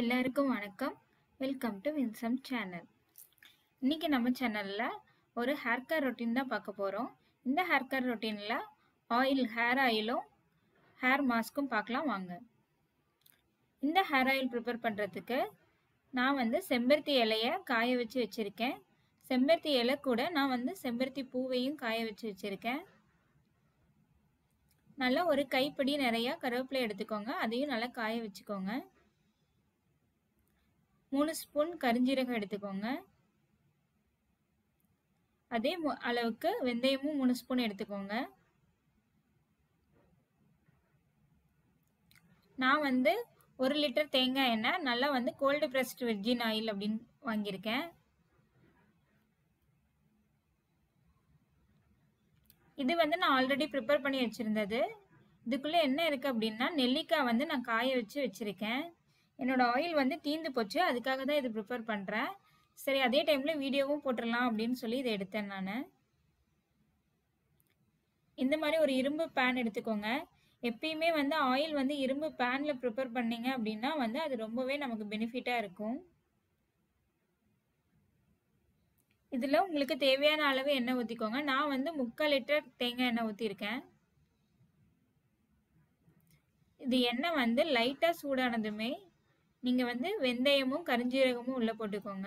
எல்லாருக்கும் வணக்கம் welcome to winsome channel இன்னைக்கு நம்ம சேனல்ல ஒரு ஹேர் கேர் ரொட்டீன் தான் பார்க்க போறோம் இந்த ஹேர் கேர் ரொட்டீன்ல ஆயில் ஹேர் ஆயிலும் ஹேர் மாஸ்க்கும் பார்க்கலாம் வாங்க இந்த ஹேர் ஆயில் ப்ரிப்பேர் பண்ணுறதுக்கு நான் வந்து செம்பருத்தி இலையை காய வச்சு வச்சுருக்கேன் செம்பருத்தி இலை கூட நான் வந்து செம்பருத்தி பூவையும் காய வச்சு வச்சுருக்கேன் நல்லா ஒரு கைப்பிடி நிறையா கருவேப்பிலை எடுத்துக்கோங்க அதையும் நல்லா காய வச்சுக்கோங்க மூணு ஸ்பூன் கரிஞ்சீரகம் எடுத்துக்கோங்க அதே மு- அளவுக்கு வெந்தயமும் மூணு ஸ்பூன் எடுத்துக்கோங்க நான் வந்து ஒரு லிட்டர் தேங்காய் எண்ணெய் நல்லா வந்து கோல்டு ப்ரெஸ்ட் வெர்ஜின் ஆயில் அப்படின்னு வாங்கியிருக்கேன் இது வந்து நான் ஆல்ரெடி ப்ரிப்பேர் பண்ணி வச்சுருந்தது இதுக்குள்ளே என்ன இருக்குது அப்படின்னா நெல்லிக்காய் வந்து நான் காய வச்சு வச்சுருக்கேன் என்னோட ஆயில் வந்து தீந்து போச்சு அதுக்காக தான் இது ப்ரிப்பேர் பண்ணுறேன் சரி அதே டைமில் வீடியோவும் போட்டுடலாம் அப்படின்னு சொல்லி இதை எடுத்தேன் நான் இந்த மாதிரி ஒரு இரும்பு பேன் எடுத்துக்கோங்க எப்பயுமே வந்து ஆயில் வந்து இரும்பு பேனில் ப்ரிப்பேர் பண்ணீங்க அப்படின்னா வந்து அது ரொம்பவே நமக்கு பெனிஃபிட்டாக இருக்கும் இதில் உங்களுக்கு தேவையான அளவு எண்ணெய் ஊற்றிக்கோங்க நான் வந்து முக்கால் லிட்டர் தேங்காய் எண்ணெய் ஊற்றிருக்கேன் இது எண்ணெய் வந்து லைட்டாக சூடானதுமே நீங்கள் வந்து வெந்தயமும் கரிஞ்சீரகமும் உள்ளே போட்டுக்கோங்க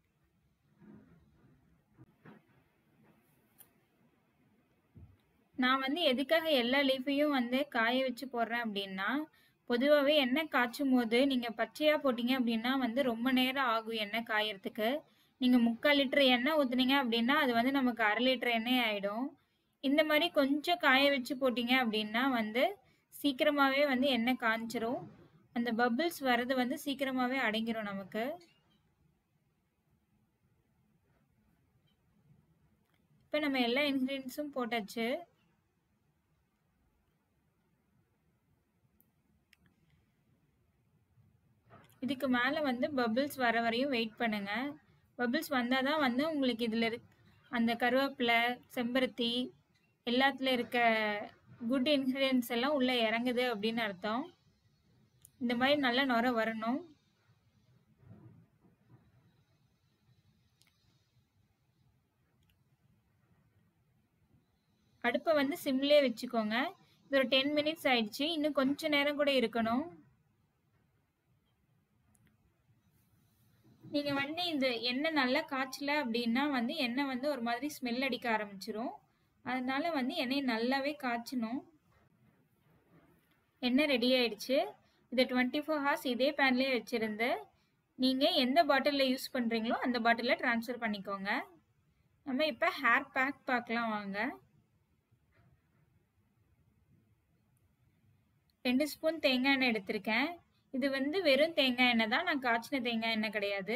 நான் வந்து எதுக்காக எல்லா லீஃபையும் வந்து காய வச்சு போடுறேன் அப்படின்னா பொதுவாகவே எண்ணெய் காய்ச்சும் போது நீங்கள் பச்சையாக போட்டீங்க அப்படின்னா வந்து ரொம்ப நேரம் ஆகும் எண்ணெய் காயறதுக்கு நீங்கள் முக்கால் லிட்டர் எண்ணெய் ஊற்றுனீங்க அப்படின்னா அது வந்து நமக்கு அரை லிட்டர் எண்ணெய் ஆகிடும் இந்த மாதிரி கொஞ்சம் காய வச்சு போட்டீங்க அப்படின்னா வந்து சீக்கிரமாகவே வந்து எண்ணெய் காய்ச்சிரும் அந்த பபிள்ஸ் வர்றது வந்து சீக்கிரமாகவே அடங்கிரும் நமக்கு இப்போ நம்ம எல்லா இன்க்ரீடியன்ஸும் போட்டாச்சு இதுக்கு மேலே வந்து பபிள்ஸ் வர வரையும் வெயிட் பண்ணுங்க பபிள்ஸ் வந்தால் தான் வந்து உங்களுக்கு இதில் இருக் அந்த கருவேப்பிலை செம்பருத்தி எல்லாத்துல இருக்க குட் இன்க்ரீடியன்ஸ் எல்லாம் உள்ளே இறங்குது அப்படின்னு அர்த்தம் இந்த மாதிரி நல்லா நுர வரணும் அடுப்பை வந்து சிம்லே வச்சுக்கோங்க இது ஒரு டென் மினிட்ஸ் ஆயிடுச்சு இன்னும் கொஞ்ச நேரம் கூட இருக்கணும் நீங்க வந்து இந்த எண்ணெய் நல்லா காய்ச்சல அப்படின்னா வந்து எண்ணெய் வந்து ஒரு மாதிரி ஸ்மெல் அடிக்க ஆரம்பிச்சிரும் அதனால வந்து எண்ணெய் நல்லாவே காய்ச்சணும் எண்ணெய் ரெடி ஆயிடுச்சு இதை டுவெண்ட்டி ஃபோர் ஹவர்ஸ் இதே பேன்லேயே வச்சிருந்து நீங்கள் எந்த பாட்டிலில் யூஸ் பண்ணுறீங்களோ அந்த பாட்டிலில் ட்ரான்ஸ்ஃபர் பண்ணிக்கோங்க நம்ம இப்போ ஹேர் பேக் பார்க்கலாம் வாங்க ரெண்டு ஸ்பூன் தேங்காய் எண்ணெய் எடுத்திருக்கேன் இது வந்து வெறும் தேங்காய் எண்ணெய் தான் நான் காய்ச்சின தேங்காய் எண்ணெய் கிடையாது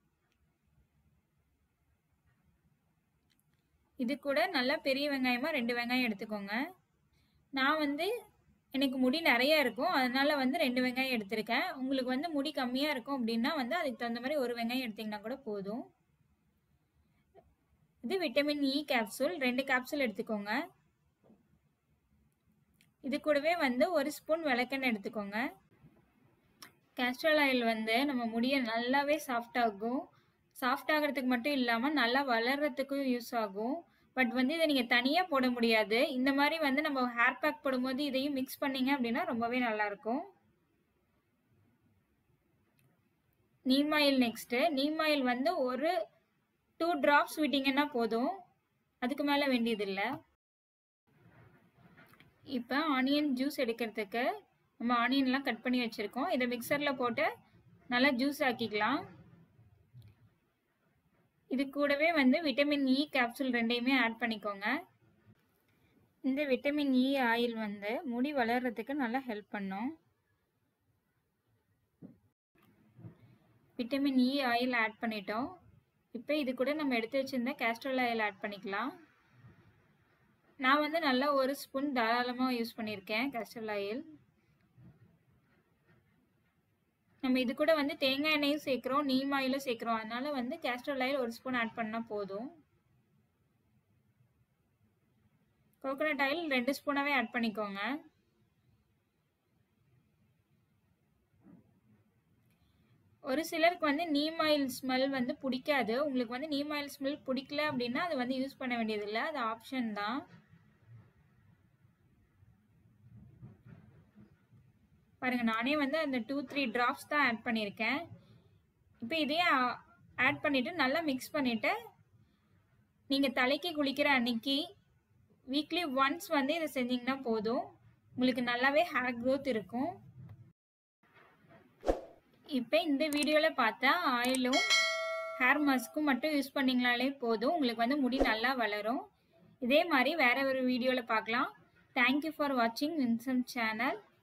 இது கூட நல்லா பெரிய வெங்காயமா ரெண்டு வெங்காயம் எடுத்துக்கோங்க நான் வந்து எனக்கு முடி நிறைய இருக்கும் அதனால வந்து ரெண்டு வெங்காயம் எடுத்திருக்கேன் உங்களுக்கு வந்து முடி கம்மியா இருக்கும் அப்படின்னா வந்து அதுக்கு தகுந்த மாதிரி ஒரு வெங்காயம் எடுத்தீங்கன்னா கூட போதும் இது விட்டமின் இ கேப்சூல் ரெண்டு கேப்சூல் எடுத்துக்கோங்க இது கூடவே வந்து ஒரு ஸ்பூன் விளக்கெண்ணெய் எடுத்துக்கோங்க கேஸ்ட்ரால் ஆயில் வந்து நம்ம முடியை நல்லாவே சாஃப்ட் ஆகும் சாஃப்ட் ஆகிறதுக்கு மட்டும் இல்லாமல் நல்லா வளர்றதுக்கும் யூஸ் ஆகும் பட் வந்து இதை நீங்கள் தனியாக போட முடியாது இந்த மாதிரி வந்து நம்ம ஹேர் பேக் போடும்போது இதையும் மிக்ஸ் பண்ணீங்க அப்படின்னா ரொம்பவே நல்லாயிருக்கும் neem oil next neem oil வந்து ஒரு டூ ட்ராப்ஸ் விட்டிங்கன்னா போதும் அதுக்கு மேலே வேண்டியதில்லை இப்போ ஆனியன் ஜூஸ் எடுக்கிறதுக்கு நம்ம ஆனியன்லாம் கட் பண்ணி வச்சுருக்கோம் இதை மிக்சரில் போட்டு நல்லா ஜூஸ் ஆக்கிக்கலாம் இது கூடவே வந்து விட்டமின் இ கேப்சூல் ரெண்டையுமே ஆட் பண்ணிக்கோங்க இந்த விட்டமின் இ ஆயில் வந்து முடி வளர்றதுக்கு நல்லா ஹெல்ப் பண்ணும் விட்டமின் இ ஆயில் ஆட் பண்ணிட்டோம் இப்போ இது கூட நம்ம எடுத்து வச்சிருந்த கேஸ்ட்ரோல் ஆயில் ஆட் பண்ணிக்கலாம் நான் வந்து நல்லா ஒரு ஸ்பூன் தாராளமாக யூஸ் பண்ணியிருக்கேன் கேஸ்டர் ஆயில் நம்ம இது கூட வந்து தேங்காய் எண்ணெயும் சேர்க்குறோம் நீம் ஆயிலும் சேர்க்குறோம் அதனால வந்து கேஸ்டர் ஆயில் ஒரு ஸ்பூன் ஆட் பண்ணால் போதும் கோகோனட் ஆயில் ரெண்டு ஸ்பூனாகவே ஆட் பண்ணிக்கோங்க ஒரு சிலருக்கு வந்து நீம் ஆயில் ஸ்மெல் வந்து பிடிக்காது உங்களுக்கு வந்து நீம் ஆயில் ஸ்மெல் பிடிக்கல அப்படின்னா அது வந்து யூஸ் பண்ண வேண்டியதில்லை அது ஆப்ஷன் தான் பாருங்க நானே வந்து அந்த டூ த்ரீ ட்ராப்ஸ் தான் ஆட் பண்ணியிருக்கேன் இப்போ இதையே ஆட் பண்ணிவிட்டு நல்லா மிக்ஸ் பண்ணிவிட்டு நீங்கள் தலைக்கு குளிக்கிற அன்னைக்கு வீக்லி ஒன்ஸ் வந்து இதை செஞ்சிங்கன்னா போதும் உங்களுக்கு நல்லாவே ஹேர் க்ரோத் இருக்கும் இப்போ இந்த வீடியோவில் பார்த்தா ஆயிலும் ஹேர் மாஸ்க்கும் மட்டும் யூஸ் பண்ணிங்கனாலே போதும் உங்களுக்கு வந்து முடி நல்லா வளரும் இதே மாதிரி வேற ஒரு வீடியோவில் பார்க்கலாம் தேங்க்யூ ஃபார் வாட்சிங் வின்சம் சேனல்